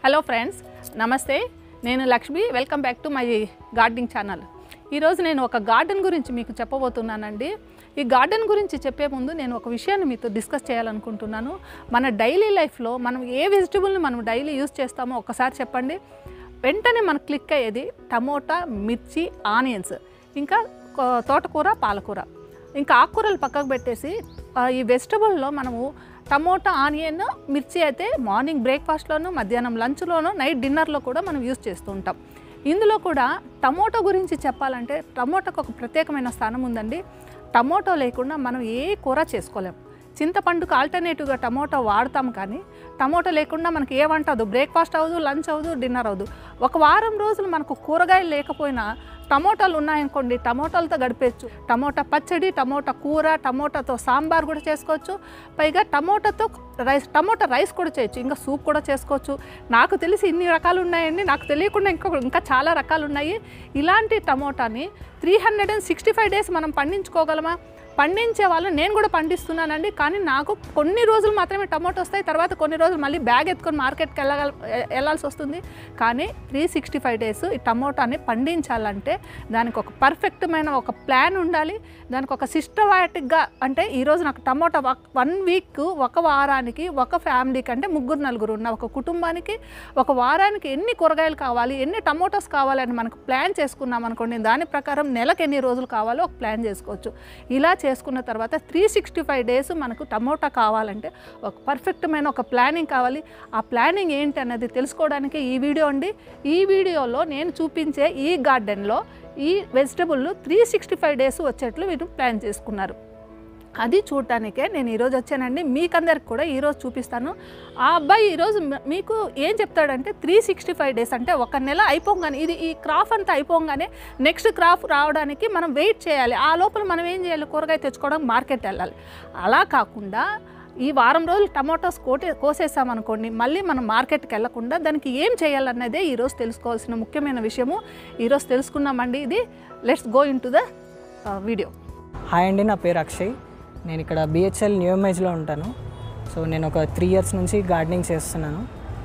hello friends నమస్తే నేను Lakshmi welcome back to my gardening channel ఈరోజు నేను ఒక గార్డెన్ గురించి మీకు చెప్పబోతున్నానండి ఈ గార్డెన్ గురించి చెప్పే ముందు నేను ఒక విషయాన్ని మీతో డిస్కస్ చేయాలనుకుంటున్నాను మన డైలీ లైఫ్లో మనం ఏ వెజిటబుల్ని మనం డైలీ యూస్ చేస్తామో ఒకసారి చెప్పండి వెంటనే మనకు క్లిక్ అయ్యేది టమోటా మిర్చి ఆనియన్స్ ఇంకా కో- తోటకూర పాలకూర ఇంకా ఆకుకూరలు పక్కకు పెట్టేసి ఆ, ఈ వెజిటబుల్లో మనము టమోటా ఆనియన్ మిర్చి అయితే మార్నింగ్ బ్రేక్ఫాస్ట్లోను మధ్యాహ్నం లంచ్లోను నైట్ డిన్నర్లో కూడా మనం యూస్ చేస్తూ ఉంటాం ఇందులో కూడా టమోటో గురించి చెప్పాలంటే టమోటాకు ఒక ప్రత్యేకమైన స్థానం ఉందండి టమోటో లేకుండా మనం ఏ కూర చేసుకోలేం చింతపండుకు ఆల్టర్నేటివ్గా టమోటో వాడతాం కానీ టమోటో లేకుండా మనకి ఏ వంట అవ్వదు బ్రేక్ఫాస్ట్ అవ్వదు లంచ్ అవ్వదు డిన్నర్ అవ్వదు ఒక వారం రోజులు మనకు కూరగాయలు లేకపోయినా టమోటాలు ఉన్నాయనుకోండి టమోటాలతో గడిపేయచ్చు టమోటా పచ్చడి టమోటా కూర టమోటాతో సాంబార్ కూడా చేసుకోవచ్చు పైగా టమోటాతో రైస్ టమోటా రైస్ కూడా చేయొచ్చు ఇంకా సూప్ కూడా చేసుకోవచ్చు నాకు తెలిసి ఇన్ని రకాలు ఉన్నాయండి నాకు తెలియకుండా ఇంకా ఇంకా చాలా రకాలు ఉన్నాయి ఇలాంటి టమోటాని three hundred and sixty five days మనం పండించుకోగలమా పండించే వాళ్ళు నేను కూడా పండిస్తున్నానండి కానీ నాకు కొన్ని రోజులు మాత్రమే టమాటో వస్తాయి తర్వాత కొన్ని రోజులు మళ్ళీ బ్యాగ్ ఎత్తుకొని మార్కెట్కి వెళ్ళగల వెళ్ళాల్సి వస్తుంది కానీ త్రీ సిక్స్టీ ఫైవ్ డేస్ ఈ టమోటాని పండించాలంటే దానికి ఒక పర్ఫెక్ట్మైన ఒక ప్లాన్ ఉండాలి దానికి ఒక సిస్టమాటిక్గా అంటే ఈరోజు నాకు టమోటా వన్ వీక్ ఒక వారానికి ఒక ఫ్యామిలీకి అంటే ముగ్గురు నలుగురు ఉన్న ఒక కుటుంబానికి ఒక వారానికి ఎన్ని కూరగాయలు కావాలి ఎన్ని టమోటాస్ కావాలని మనకు ప్లాన్ చేసుకున్నాం అనుకోండి దాని ప్రకారం నెలకు ఎన్ని రోజులు కావాలో ఒక ప్లాన్ చేసుకోవచ్చు ఇలా చేసుకున్న తర్వాత త్రీ సిక్స్టీ ఫైవ్ డేస్ మనకు టమోటా కావాలంటే ఒక పర్ఫెక్ట్మైన ఒక ప్లానింగ్ కావాలి ఆ ప్లానింగ్ ఏంటి అన్నది తెలుసుకోవడానికి ఈ వీడియో అండి ఈ వీడియోలో నేను చూపించే ఈ గార్డెన్లో ఈ vegetable three sixty five days వచ్చేట్లు వీరు ప్లాన్ చేసుకున్నారు అది చూడటానికే నేను ఈరోజు వచ్చానండి మీకందరికి కూడా ఈరోజు చూపిస్తాను ఆ అబ్బాయి ఈరోజు మ- మీకు ఏం చెప్తాడంటే త్రీ సిక్స్టీ ఫైవ్ డేస్ అంటే ఒక నెల అయిపోగానే ఇది ఈ క్రాప్ అంతా అయిపోగానే నెక్స్ట్ క్రాప్ రావడానికి మనం వెయిట్ చేయాలి ఆ లోపల మనం ఏం చేయాలి కూరగాయ తెచ్చుకోవడం మార్కెట్ వెళ్ళాలి అలా కాకుండా ఈ వారం రోజులు టమాటోస్ కోటే కోసేసామనుకోండి మళ్ళీ మనం మార్కెట్కి వెళ్ళకుండా దానికి ఏం చేయాలన్నదే ఈరోజు తెలుసుకోవాల్సిన ముఖ్యమైన విషయము ఈరోజు తెలుసుకున్నామండి ఇది let's go into the video hi అండి నా పేరు అక్షయ్ నేను ఇక్కడ బిహెచ్ఎల్ న్యూ ఇమేజ్లో ఉంటాను సో నేను ఒక త్రీ ఇయర్స్ నుంచి గార్డెనింగ్ చేస్తున్నాను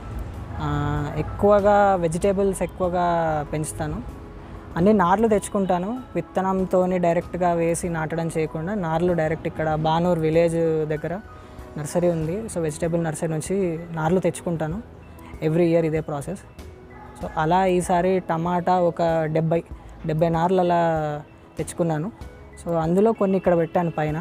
ఆ, ఎక్కువగా వెజిటేబుల్స్ ఎక్కువగా పెంచుతాను అన్ని నార్లు తెచ్చుకుంటాను విత్తనంతో డైరెక్ట్గా వేసి నాటడం చేయకుండా నార్లు డైరెక్ట్ ఇక్కడ బానూర్ విలేజ్ దగ్గర నర్సరీ ఉంది సో వెజిటేబుల్ నర్సరీ నుంచి నార్లు తెచ్చుకుంటాను ఎవ్రీ ఇయర్ ఇదే ప్రాసెస్ సో అలా ఈసారి టమాటా ఒక డెబ్బై డెబ్బై నార్లు అలా తెచ్చుకున్నాను సో అందులో కొన్ని ఇక్కడ పెట్టాను పైన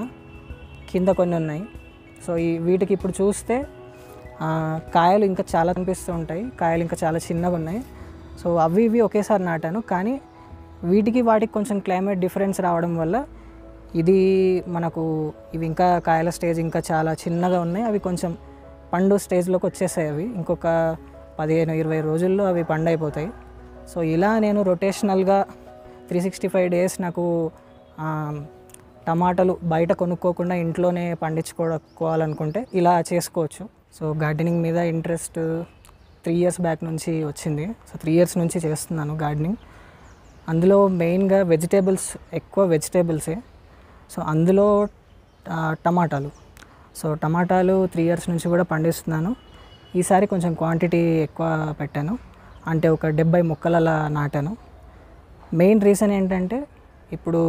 కింద కొన్ని ఉన్నాయి సో ఈ వీటికి ఇప్పుడు చూస్తే ఆ, కాయలు ఇంకా చాలా కనిపిస్తూ ఉంటాయి కాయలు ఇంకా చాలా చిన్నగా ఉన్నాయి సో అవి ఇవి ఒకేసారి నాటాను కానీ వీటికి వాటికి కొంచెం క్లైమేట్ డిఫరెన్స్ రావడం వల్ల ఇది మనకు ఇవి ఇంకా కాయల స్టేజ్ ఇంకా చాలా చిన్నగా ఉన్నాయి అవి కొంచెం పండు స్టేజ్లోకి వచ్చేసాయి అవి ఇంకొక పదిహేను ఇరవై రోజుల్లో అవి పండు అయిపోతాయి సో ఇలా నేను రొటేషనల్గా త్రీ సిక్స్టీ ఫైవ్ డేస్ నాకు ఆ, టమాటాలు బయట కొనుక్కోకుండా ఇంట్లోనే పండించుకోవాలనుకుంటే ఇలా చేసుకోవచ్చు సో గార్డెనింగ్ మీద ఇంట్రెస్ట్ త్రీ ఇయర్స్ బ్యాక్ నుంచి వచ్చింది సో త్రీ ఇయర్స్ నుంచి చేస్తున్నాను గార్డెనింగ్ అందులో మెయిన్గా వెజిటేబుల్స్ ఎక్కువ వెజిటేబుల్సే సో అందులో ఆ, టమాటాలు సో టమాటాలు త్రీ ఇయర్స్ నుంచి కూడా పండిస్తున్నాను ఈసారి కొంచెం క్వాంటిటీ ఎక్కువ పెట్టాను అంటే ఒక డెబ్బై మొక్కలు అలా నాటాను మెయిన్ రీజన్ ఏంటంటే ఇప్పుడు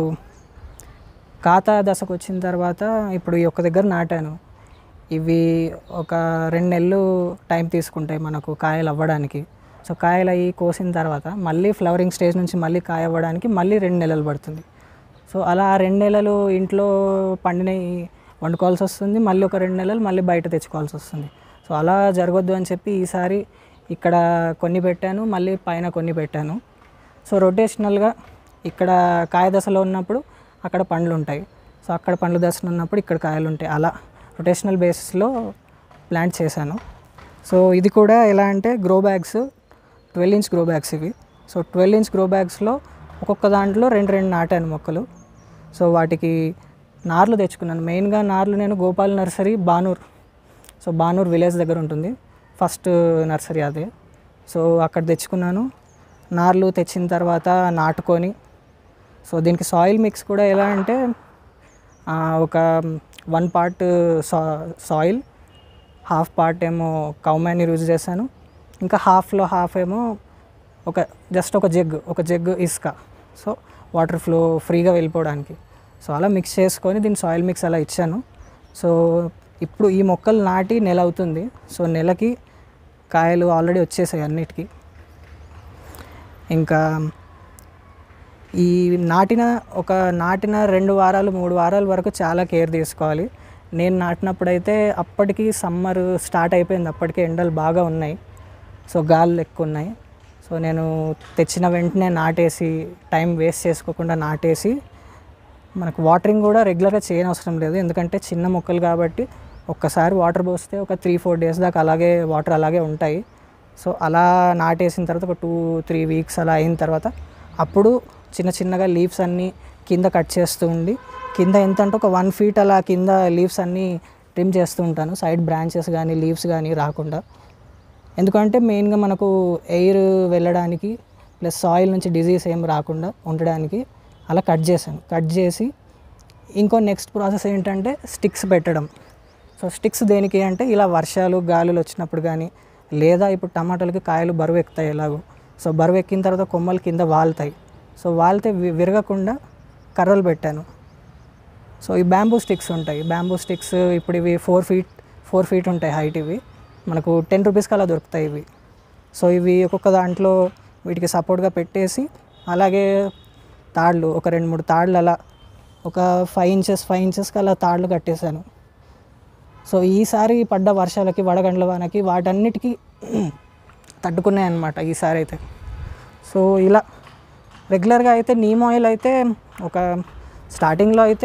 ఖాతా దశకు వచ్చిన తర్వాత ఇప్పుడు ఈ ఒక్క దగ్గర నాటాను ఇవి ఒక రెండు నెలలు టైం తీసుకుంటాయి మనకు కాయలు అవ్వడానికి సో కాయలు అయ్యి కోసిన తర్వాత మళ్ళీ ఫ్లవరింగ్ స్టేజ్ నుంచి మళ్ళీ కాయ అవ్వడానికి మళ్ళీ రెండు నెలలు పడుతుంది సో అలా ఆ రెండు నెలలు ఇంట్లో పండినవి వండుకోవాల్సి వస్తుంది మళ్ళీ ఒక రెండు నెలలు మళ్ళీ బయట తెచ్చుకోవాల్సి వస్తుంది సో అలా జరగొద్దు అని చెప్పి ఈసారి ఇక్కడ కొన్ని పెట్టాను మళ్ళీ పైన కొన్ని పెట్టాను సో రొటేషనల్గా ఇక్కడ కాయ దశలో ఉన్నప్పుడు అక్కడ పండ్లు ఉంటాయి సో అక్కడ పండ్ల దశలో ఉన్నప్పుడు ఇక్కడ కాయలు ఉంటాయి అలా రొటేషనల్ బేసిస్లో ప్లాంట్ చేశాను సో ఇది కూడా ఎలా అంటే grow bags twelve inch grow bags ఇవి సో ట్వెల్వ్ ఇంచ్ గ్రో బ్యాగ్స్లో ఒక్కొక్క దాంట్లో రెండు రెండు నాటాను మొక్కలు సో వాటికి నార్లు తెచ్చుకున్నాను మెయిన్గా నార్లు నేను Gopal nursery Banur so Banur village దగ్గర ఉంటుంది ఫస్ట్ నర్సరీ అదే సో అక్కడ తెచ్చుకున్నాను నార్లు తెచ్చిన తర్వాత నాటుకొని సో దీనికి సాయిల్ మిక్స్ కూడా ఎలా అంటే ఆ, ఒక వన్ పార్ట్ సా సాయిల్ హాఫ్ పార్ట్ ఏమో కౌ మ్యాన్యూర్ యూజ్ చేశాను ఇంకా హాఫ్లో హాఫ్ ఏమో ఒక జస్ట్ ఒక జగ్ ఒక జగ్ ఇసుక సో వాటర్ ఫ్లో ఫ్రీగా వెళ్ళిపోవడానికి సో అలా మిక్స్ చేసుకొని దీని సాయిల్ మిక్స్ అలా ఇచ్చాను సో ఇప్పుడు ఈ మొక్కలు నాటి నెల అవుతుంది సో నెలకి కాయలు ఆల్రెడీ వచ్చేసాయి అన్నిటికీ ఇంకా ఈ నాటిన ఒక నాటిన రెండు వారాలు మూడు వారాల వరకు చాలా కేర్ తీసుకోవాలి నేను నాటినప్పుడైతే అప్పటికి సమ్మర్ స్టార్ట్ అయిపోయింది అప్పటికే ఎండలు బాగా ఉన్నాయి సో గాలులు ఎక్కువ ఉన్నాయి సో నేను తెచ్చిన వెంటనే నాటేసి టైం వేస్ట్ చేసుకోకుండా నాటేసి మనకు వాటరింగ్ కూడా రెగ్యులర్గా చేయని అవసరం లేదు ఎందుకంటే చిన్న మొక్కలు కాబట్టి ఒక్కసారి వాటర్ పోస్తే ఒక త్రీ ఫోర్ డేస్ దాకా అలాగే వాటర్ అలాగే ఉంటాయి సో అలా నాటేసిన తర్వాత ఒక టూ త్రీ వీక్స్ అలా అయిన తర్వాత అప్పుడు చిన్న చిన్నగా లీవ్స్ అన్నీ కింద కట్ చేస్తూ ఉండి కింద ఎంత అంటే ఒక వన్ ఫీట్ అలా కింద లీవ్స్ అన్నీ ట్రిమ్ చేస్తూ ఉంటాను సైడ్ బ్రాంచెస్ కానీ లీవ్స్ కానీ రాకుండా ఎందుకంటే మెయిన్గా మనకు ఎయిర్ వెళ్ళడానికి ప్లస్ సాయిల్ నుంచి డిజీజ్ ఏం రాకుండా ఉండడానికి అలా కట్ చేశాను కట్ చేసి ఇంకో నెక్స్ట్ ప్రాసెస్ ఏంటంటే స్టిక్స్ పెట్టడం సో స్టిక్స్ దేనికి అంటే ఇలా వర్షాలు గాలులు వచ్చినప్పుడు కానీ లేదా ఇప్పుడు టమాటాలకి కాయలు బరువు ఎక్కుతాయి ఎలాగో సో బరువు ఎక్కిన తర్వాత కొమ్మలు కింద వాలుతాయి సో వాలితే వి- విరగకుండా కర్రలు పెట్టాను సో ఈ బ్యాంబూ స్టిక్స్ ఉంటాయి బ్యాంబూ స్టిక్స్ ఇప్పుడు ఇవి ఫోర్ ఫీట్ ఫోర్ ఫీట్ ఉంటాయి హైట్ ఇవి మనకు టెన్ రూపీస్కి అలా దొరుకుతాయి ఇవి సో ఇవి ఒక్కొక్క దాంట్లో వీటికి సపోర్ట్గా పెట్టేసి అలాగే తాళ్ళు ఒక రెండు మూడు తాళ్ళు అలా ఒక ఫైవ్ ఇంచెస్ ఫైవ్ ఇంచెస్కి అలా తాళ్ళు కట్టేశాను సో ఈసారి పడ్డ వర్షాలకి వడగండ్ల వానకి వాటన్నిటికీ తట్టుకున్నాయి అన్నమాట ఈసారి అయితే సో ఇలా రెగ్యులర్గా అయితే నీమ్ ఆయిల్ అయితే ఒక స్టార్టింగ్లో అయితే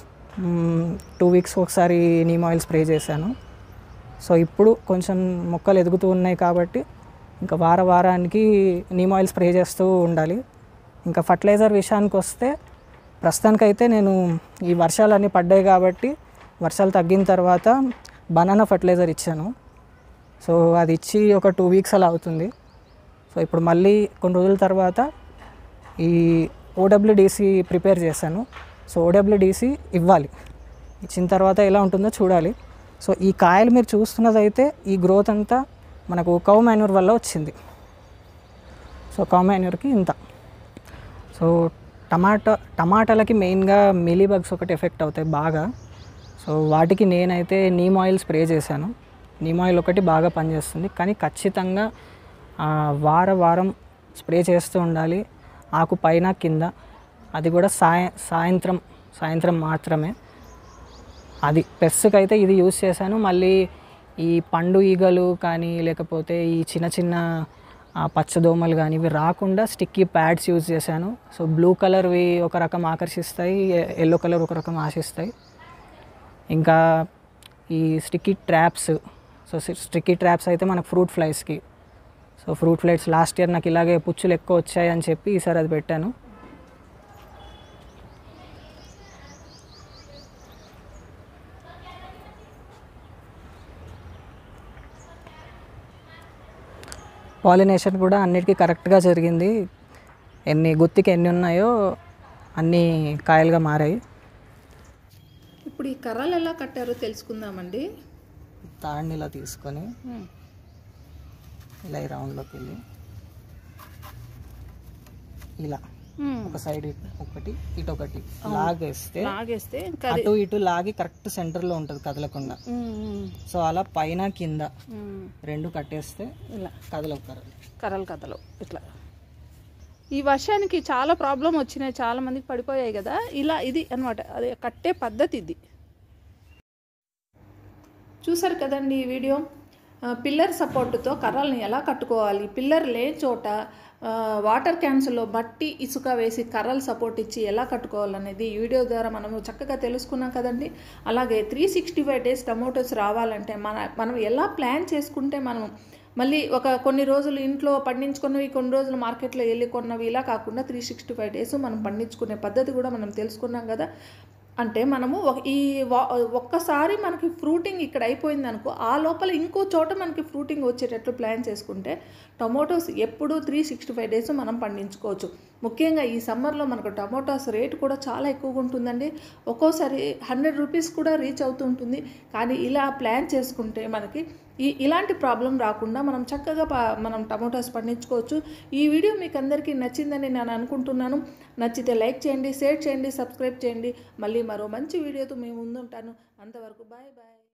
టూ వీక్స్ ఒకసారి నీమ్ ఆయిల్ స్ప్రే చేశాను సో ఇప్పుడు కొంచెం మొక్కలు ఎదుగుతూ ఉన్నాయి కాబట్టి ఇంకా వార వారానికి నీమ్ ఆయిల్ స్ప్రే చేస్తూ ఉండాలి ఇంకా ఫర్టిలైజర్ విషయానికి వస్తే ప్రస్తుతానికైతే నేను ఈ వర్షాలన్నీ పడ్డాయి కాబట్టి వర్షాలు తగ్గిన తర్వాత బనానా ఫర్టిలైజర్ ఇచ్చాను సో అది ఇచ్చి ఒక టూ వీక్స్ అలా అవుతుంది సో ఇప్పుడు మళ్ళీ కొన్ని రోజుల తర్వాత ఈ ఓడబ్ల్యూడిసి ప్రిపేర్ చేశాను సో ఓడబ్ల్యూడిసి ఇవ్వాలి ఇచ్చిన తర్వాత ఎలా ఉంటుందో చూడాలి సో ఈ కాయలు మీరు చూస్తున్నదైతే ఈ గ్రోత్ అంతా మనకు కౌ మాన్యూర్ వల్ల వచ్చింది సో కౌ మాన్యూర్కి ఇంత సో టమాటా టమాటాలకి మెయిన్గా మిలీ బగ్స్ ఒకటి ఎఫెక్ట్ అవుతాయి బాగా సో వాటికి నేనైతే నీమ్ ఆయిల్ స్ప్రే చేశాను నీమ్ ఆయిల్ ఒకటి బాగా పనిచేస్తుంది కానీ ఖచ్చితంగా ఆ, వార వారం స్ప్రే చేస్తూ ఉండాలి ఆకు పైన కింద అది కూడా సాయ సాయంత్రం సాయంత్రం మాత్రమే అది పెస్ట్కి అయితే ఇది యూస్ చేశాను మళ్ళీ ఈ పండు ఈగలు కానీ లేకపోతే ఈ చిన్న చిన్న ఆ, పచ్చదోమలు కానీ ఇవి రాకుండా స్టిక్కీ ప్యాడ్స్ యూజ్ చేశాను సో బ్లూ కలర్వి ఒక రకం ఆకర్షిస్తాయి ఎల్లో కలర్ ఒక రకం ఆశిస్తాయి ఇంకా ఈ sticky traps so sticky traps అయితే మనకు ఫ్రూట్ ఫ్లైస్కి so fruit flights last year నాకు ఇలాగే పుచ్చులు ఎక్కువ వచ్చాయి అని చెప్పి ఈసారి అది పెట్టాను పాలినేషన్ కూడా అన్నిటికీ కరెక్ట్గా జరిగింది ఎన్ని గుత్తికి ఎన్ని ఉన్నాయో అన్నీ కాయలుగా మారాయి ఇప్పుడు ఈ కర్రలు ఎలా కట్టారో తెలుసుకుందామండి తాడిని ఇలా తీసుకొని ఇలా ఈ రౌండ్లోకి వెళ్ళి ఇలా ఒక సైడ్ ఒకటి ఇటు ఒకటి లాగేస్తే లాగేస్తే ఇంకా అటు ఇటు లాగి కరెక్ట్ సెంటర్లో ఉంటుంది కదలకుండా సో అలా పైన కింద రెండు కట్టేస్తే ఇలా కదలవు కర్రలు కర్రలు కథలు ఇట్లా ఈ వర్షానికి చాలా ప్రాబ్లం వచ్చినాయి చాలా మందికి పడిపోయాయి కదా ఇలా ఇది అన్నమాట అది కట్టే పద్ధతి ఇది చూసారు కదండి ఈ వీడియో ఆ, పిల్లర్ సపోర్టుతో కర్రల్ని ఎలా కట్టుకోవాలి పిల్లర్ లేని చోట ఆ, వాటర్ క్యాన్స్లో మట్టి ఇసుక వేసి కర్రలు సపోర్ట్ ఇచ్చి ఎలా కట్టుకోవాలనేది ఈ వీడియో ద్వారా మనము చక్కగా తెలుసుకున్నాం కదండి అలాగే three sixty five days tomatoes రావాలంటే మన మనం ఎలా ప్లాన్ చేసుకుంటే మనం మళ్ళీ ఒక కొన్ని రోజులు ఇంట్లో పండించుకున్నవి కొన్ని రోజులు మార్కెట్లో వెళ్ళి కొన్నవి ఇలా కాకుండా త్రీ సిక్స్టీ ఫైవ్ డేస్ మనం పండించుకునే పద్ధతి కూడా మనం తెలుసుకున్నాం కదా అంటే మనము ఒక- ఈ వా- ఒక్కసారి మనకి ఫ్రూటింగ్ ఇక్కడ అయిపోయింది అనుకో ఆ లోపల ఇంకో చోట మనకి ఫ్రూటింగ్ వచ్చేటట్లు ప్లాన్ చేసుకుంటే టొమాటోస్ ఎప్పుడు త్రీ సిక్స్టీ ఫైవ్ డేస్ మనం పండించుకోవచ్చు ముఖ్యంగా ఈ సమ్మర్లో మనకు టమోటాస్ రేట్ కూడా చాలా ఎక్కువగా ఉంటుందండి ఒక్కోసారి హండ్రెడ్ రూపీస్ కూడా రీచ్ అవుతుంటుంది కానీ ఇలా ప్లాన్ చేసుకుంటే మనకి ఈ ఇలాంటి ప్రాబ్లం రాకుండా మనం చక్కగా ప- మనం టమోటాస్ పండించుకోవచ్చు ఈ వీడియో మీకు అందరికీ నచ్చిందని నేను అనుకుంటున్నాను నచ్చితే లైక్ చేయండి షేర్ చేయండి సబ్స్క్రైబ్ చేయండి మళ్ళీ మరో మంచి వీడియోతో మేము ముందుంటాను అంతవరకు బాయ్ బాయ్